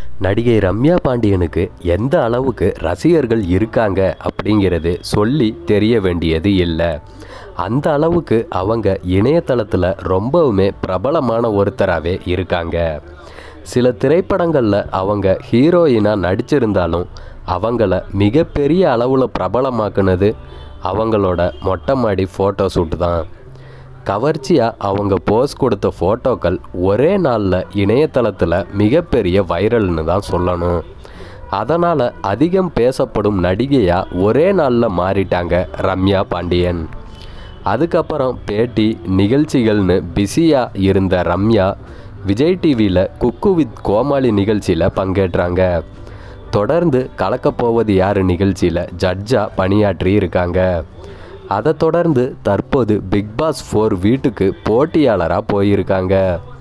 நடிகை ரம்யா பாண்டியனுக்கு எந்த அளவுக்கு ரசிகர்கள் இருக்காங்க அப்படிங்கிறது சொல்லி தெரிய வேண்டியது இல்லை அந்த அளவுக்கு அவங்க இணையதளத்தில் ரொம்பவுமே பிரபலமான ஒருத்தராகவே இருக்காங்க சில திரைப்படங்களில் அவங்க ஹீரோயினாக நடிச்சிருந்தாலும் அவங்கள மிகப்பெரிய அளவில் பிரபலமாக்குனது அவங்களோட மொட்டை மாடி ஃபோட்டோ ஷூட் தான் கவர்ச்சியாக அவங்க போஸ் கொடுத்த ஃபோட்டோக்கள் ஒரே நாளில் இணையதளத்தில் மிகப்பெரிய வைரல்னு தான் சொல்லணும் அதனால் அதிகம் பேசப்படும் நடிகையாக ஒரே நாளில் மாறிட்டாங்க ரம்யா பாண்டியன் அதுக்கப்புறம் பேட்டி நிகழ்ச்சிகள்னு பிஸியாக இருந்த ரம்யா விஜய் டிவியில் குக்கு வித் கோமாளி நிகழ்ச்சியில் பங்கேற்றாங்க தொடர்ந்து கலக்கப்போவது யார் நிகழ்ச்சியில் ஜட்ஜாக பணியாற்றி இருக்காங்க அதை தொடர்ந்து தற்போது பிக் பாஸ் ஃபோர் வீட்டுக்கு போட்டியாளராக போயிருக்காங்க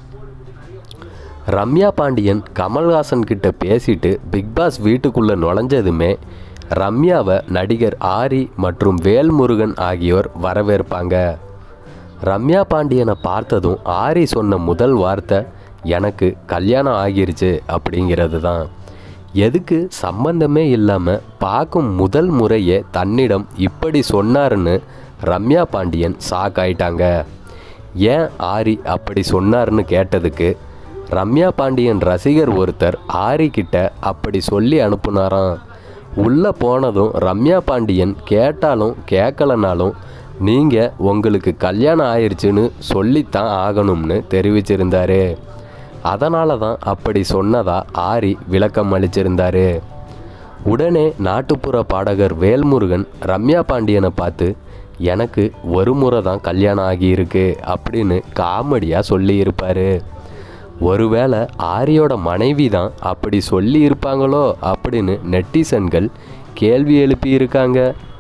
ரம்யா பாண்டியன் கமல்ஹாசன் கிட்ட பேசிட்டு பிக் பாஸ் வீட்டுக்குள்ளே நுழைஞ்சதுமே ரம்யாவை நடிகர் ஆரி மற்றும் வேல்முருகன் ஆகியோர் வரவேற்பாங்க ரம்யா பாண்டியனை பார்த்ததும் ஆரி சொன்ன முதல் வார்த்தை எனக்கு கல்யாணம் ஆகிருச்சு அப்படிங்கிறது தான் எதுக்கு சம்பந்தமே இல்லாமல் பார்க்கும் முதல் முறையே தன்னிடம் இப்படி சொன்னாருன்னு ரம்யா பாண்டியன் ஷாக் ஆயிட்டாங்க ஏன் ஆரி அப்படி சொன்னார்னு கேட்டதுக்கு ரம்யா பாண்டியன் ரசிகர் ஒருத்தர் ஆரி கிட்ட அப்படி சொல்லி அனுப்புனாராம் உள்ளே போனதும் ரம்யா பாண்டியன் கேட்டாலும் கேட்கலனாலும் நீங்கள் உங்களுக்கு கல்யாணம் ஆயிடுச்சுன்னு சொல்லித்தான் ஆகணும்னு தெரிவிச்சிருந்தாரு அதனால தான் அப்படி சொன்னதா ஆரி விளக்கம் அளிச்சிருந்தாரு உடனே நாட்டுப்புற பாடகர் வேல்முருகன் ரம்யா பாண்டியனை பார்த்து எனக்கு ஒரு முறை தான் கல்யாணம் ஆகியிருக்கு அப்படின்னு காமெடியாக சொல்லியிருப்பார் ஒருவேளை ஆரியோட மனைவி தான் அப்படி சொல்லி இருப்பாங்களோ அப்படின்னு நெட்டிசன்கள் கேள்வி எழுப்பியிருக்காங்க